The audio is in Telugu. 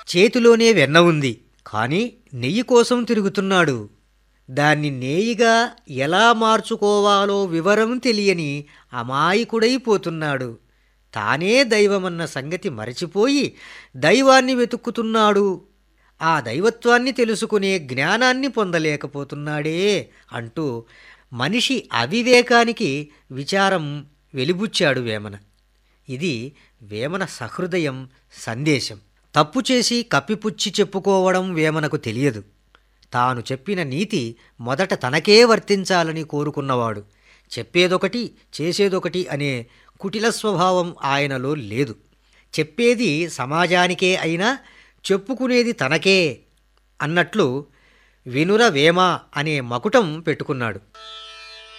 చేతిలోనే వెన్న ఉంది కానీ నెయ్యి కోసం తిరుగుతున్నాడు దాన్ని నేయిగా ఎలా మార్చుకోవాలో వివరం తెలియని అమాయకుడైపోతున్నాడు తానే దైవమన్న సంగతి మరచిపోయి దైవాన్ని వెతుక్కుతున్నాడు ఆ దైవత్వాన్ని తెలుసుకునే జ్ఞానాన్ని పొందలేకపోతున్నాడే అంటూ మనిషి అవివేకానికి విచారం వెలిబుచ్చాడు వేమన ఇది వేమన సహృదయం సందేశం తప్పు చేసి కప్పిపుచ్చి చెప్పుకోవడం వేమనకు తెలియదు తాను చెప్పిన నీతి మొదట తనకే వర్తించాలని కోరుకున్నవాడు చెప్పేదొకటి చేసేదొకటి అనే కుటిల స్వభావం ఆయనలో లేదు చెప్పేది సమాజానికే అయినా చెప్పుకునేది తనకే అన్నట్లు వినుర వేమ అనే మకుటం పెట్టుకున్నాడు